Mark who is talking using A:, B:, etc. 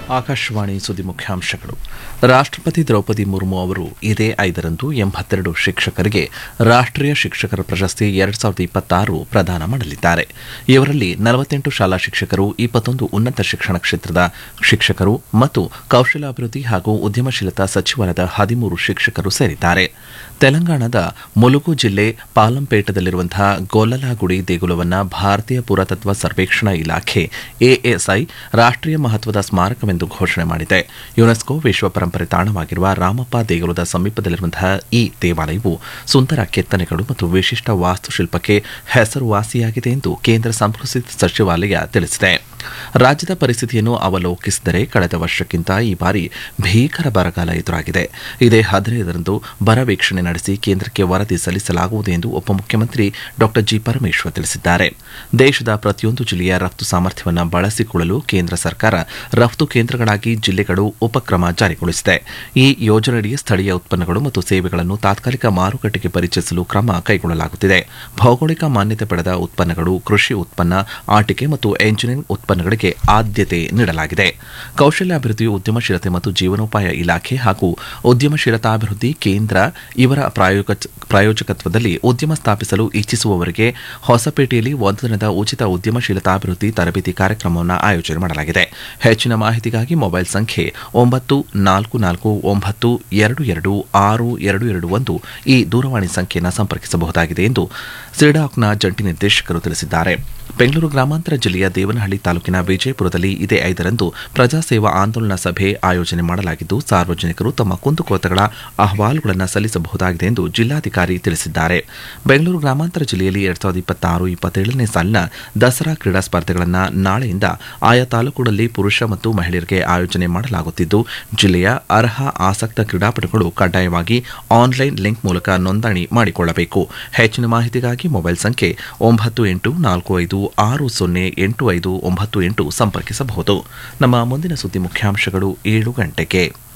A: ಆಕಾಶವಾಣಿ ಸುದ್ದಿ ಮುಖ್ಯಾಂಶಗಳು ರಾಷ್ಟ್ರಪತಿ ದ್ರೌಪದಿ ಮುರ್ಮು ಅವರು ಇದೇ ಐದರಂದು ಎಂಬತ್ತೆರಡು ಶಿಕ್ಷಕರಿಗೆ ರಾಷ್ಟ್ರೀಯ ಶಿಕ್ಷಕರ ಪ್ರಶಸ್ತಿ ಎರಡ್ ಸಾವಿರದ ಇಪ್ಪತ್ತಾರು ಪ್ರದಾನ ಮಾಡಲಿದ್ದಾರೆ ಇವರಲ್ಲಿ ನಲವತ್ತೆಂಟು ಶಾಲಾ ಶಿಕ್ಷಕರು ಇಪ್ಪತ್ತೊಂದು ಉನ್ನತ ಶಿಕ್ಷಣ ಕ್ಷೇತ್ರದ ಶಿಕ್ಷಕರು ಮತ್ತು ಕೌಶಲಾಭಿವೃದ್ಧಿ ಹಾಗೂ ಉದ್ಯಮಶೀಲತಾ ಸಚಿವಾಲಯದ ಹದಿಮೂರು ಶಿಕ್ಷಕರು ಸೇರಿದ್ದಾರೆ ತೆಲಂಗಾಣದ ಮುಲುಗು ಜಿಲ್ಲೆ ಪಾಲಂಪೇಟದಲ್ಲಿರುವಂತಹ ಗೊಲ್ಲಲಾಗುಡಿ ದೇಗುಲವನ್ನು ಭಾರತೀಯ ಪುರಾತತ್ವ ಸರ್ವೇಕ್ಷಣಾ ಇಲಾಖೆ ಎಎಸ್ಐ ರಾಷ್ಟ್ರೀಯ ಮಹತ್ವದ ಸ್ಮಾರಕವೆಂದು ಘೋಷಣೆ ಮಾಡಿದೆ ಯುನೆಸ್ಕೋ ವಿಶ್ವ ಪರಂಪರೆ ತಾಣವಾಗಿರುವ ರಾಮಪ್ಪ ದೇಗುಲದ ಸಮೀಪದಲ್ಲಿರುವಂತಹ ಈ ದೇವಾಲಯವು ಸುಂದರ ಕೆತ್ತನೆಗಳು ಮತ್ತು ವಿಶಿಷ್ಟ ವಾಸ್ತುಶಿಲ್ಪಕ್ಕೆ ಹೆಸರುವಾಸಿಯಾಗಿದೆ ಎಂದು ಕೇಂದ್ರ ಸಂಸ್ಕೃತಿ ಸಚಿವಾಲಯ ತಿಳಿಸಿದೆ ರಾಜ್ಯದ ಪರಿಸ್ಥಿತಿಯನ್ನು ಅವಲೋಕಿಸಿದರೆ ಕಳೆದ ವರ್ಷಕ್ಕಿಂತ ಈ ಬಾರಿ ಭೀಕರ ಬರಗಾಲ ಎದುರಾಗಿದೆ ಇದೇ ಹದಿನೈದರಂದು ಬರ ವೀಕ್ಷಣೆ ನಡೆಸಿ ಕೇಂದ್ರಕ್ಕೆ ವರದಿ ಸಲ್ಲಿಸಲಾಗುವುದು ಎಂದು ಉಪಮುಖ್ಯಮಂತ್ರಿ ಡಾ ಜಿ ಪರಮೇಶ್ವರ್ ತಿಳಿಸಿದ್ದಾರೆ ದೇಶದ ಪ್ರತಿಯೊಂದು ಜಿಲ್ಲೆಯ ರಫ್ತು ಸಾಮರ್ಥ್ಯವನ್ನು ಬಳಸಿಕೊಳ್ಳಲು ಕೇಂದ್ರ ಸರ್ಕಾರ ರಫ್ತು ಕೇಂದ್ರಗಳಾಗಿ ಜಿಲ್ಲೆಗಳು ಉಪಕ್ರಮ ಜಾರಿಗೊಳಿಸಿದೆ ಈ ಯೋಜನೆಯಡಿ ಸ್ಥಳೀಯ ಉತ್ಪನ್ನಗಳು ಮತ್ತು ಸೇವೆಗಳನ್ನು ತಾತ್ಕಾಲಿಕ ಮಾರುಕಟ್ಟೆಗೆ ಪರಿಚಯಿಸಲು ಕ್ರಮ ಕೈಗೊಳ್ಳಲಾಗುತ್ತಿದೆ ಭೌಗೋಳಿಕ ಮಾನ್ಯತೆ ಪಡೆದ ಉತ್ಪನ್ನಗಳು ಕೃಷಿ ಉತ್ಪನ್ನ ಆಟಿಕೆ ಮತ್ತು ಎಂಜಿನಿಯರಿಂಗ್ ಉತ್ಪನ್ನಗಳಿಗೆ ಆದ್ಯತೆ ನೀಡಲಾಗಿದೆ ಕೌಶಲ್ಯಾಭಿವೃದ್ಧಿ ಉದ್ಯಮಶೀಲತೆ ಮತ್ತು ಜೀವನೋಪಾಯ ಇಲಾಖೆ ಹಾಗೂ ಉದ್ಯಮಶೀಲತಾಭಿವೃದ್ಧಿ ಕೇಂದ್ರ ಇವರ ಪ್ರಾಯೋಜಕತ್ವದಲ್ಲಿ ಉದ್ಯಮ ಸ್ಥಾಪಿಸಲು ಇಚ್ಛಿಸುವವರಿಗೆ ಹೊಸಪೇಟೆಯಲ್ಲಿ ಒಂದು ದಿನದ ಉಚಿತ ಉದ್ಯಮಶೀಲತಾಭಿವೃದ್ಧಿ ತರಬೇತಿ ಕಾರ್ಯಕ್ರಮವನ್ನು ಆಯೋಜನೆ ಮಾಡಲಾಗಿದೆ ಹೆಚ್ಚಿನ ಮಾಹಿತಿಗಾಗಿ ಮೊಬೈಲ್ ಸಂಖ್ಯೆ ಒಂಬತ್ತು ನಾಲ್ಕು ನಾಲ್ಕು ಒಂಬತ್ತು ಎರಡು ಎರಡು ಆರು ಎರಡು ಎರಡು ಒಂದು ಈ ದೂರವಾಣಿ ಸಂಖ್ಯೆಯನ್ನು ಸಂಪರ್ಕಿಸಬಹುದಾಗಿದೆ ಎಂದು ಸಿಡಾಕ್ನ ಜಂಟಿ ನಿರ್ದೇಶಕರು ತಿಳಿಸಿದ್ದಾರೆ ಬೆಂಗಳೂರು ಗ್ರಾಮಾಂತರ ಜಿಲ್ಲೆಯ ದೇವನಹಳ್ಳಿ ತಾಲೂಕಿನ ವಿಜಯಪುರದಲ್ಲಿ ಇದೇ ಐದರಂದು ಪ್ರಜಾಸೇವಾ ಆಂದೋಲನ ಸಭೆ ಆಯೋಜನೆ ಮಾಡಲಾಗಿದ್ದು ಸಾರ್ವಜನಿಕರು ತಮ್ಮ ಕುಂದುಕೊರತೆಗಳ ಅಹವಾಲುಗಳನ್ನು ಸಲ್ಲಿಸಬಹುದಾಗಿದೆ ಎಂದು ಜಿಲ್ಲಾಧಿಕಾರಿ ತಿಳಿಸಿದ್ದಾರೆ ಬೆಂಗಳೂರು ಗ್ರಾಮಾಂತರ ಜಿಲ್ಲೆಯಲ್ಲಿ ಎರಡ್ ಸಾವಿರದ ಇಪ್ಪತ್ತಾರು ಇಪ್ಪತ್ತೇಳನೇ ಸಾಲಿನ ದಸರಾ ಕ್ರೀಡಾ ಸ್ಪರ್ಧೆಗಳನ್ನು ನಾಳೆಯಿಂದ ಆಯಾ ತಾಲೂಕುಗಳಲ್ಲಿ ಪುರುಷ ಮತ್ತು ಮಹಿಳೆಯರಿಗೆ ಆಯೋಜನೆ ಮಾಡಲಾಗುತ್ತಿದ್ದು ಜಿಲ್ಲೆಯ ಅರ್ಹ ಆಸಕ್ತ ಕ್ರೀಡಾಪಟುಗಳು ಕಡ್ಡಾಯವಾಗಿ ಆನ್ಲೈನ್ ಲಿಂಕ್ ಮೂಲಕ ನೋಂದಣಿ ಮಾಡಿಕೊಳ್ಳಬೇಕು ಹೆಚ್ಚಿನ ಮಾಹಿತಿಗಾಗಿ ಮೊಬೈಲ್ ಸಂಖ್ಯೆ ಒಂಬತ್ತು ಎಂಟು ನಾಲ್ಕು ಐದು ಆರು ಸೊನ್ನೆ ಎಂಟು ಐದು ಒಂಬತ್ತು ಎಂಟು ಸಂಪರ್ಕಿಸಬಹುದು ನಮ್ಮ ಮುಂದಿನ ಸುದ್ದಿ ಮುಖ್ಯಾಂಶಗಳು ಏಳು ಗಂಟೆಗೆ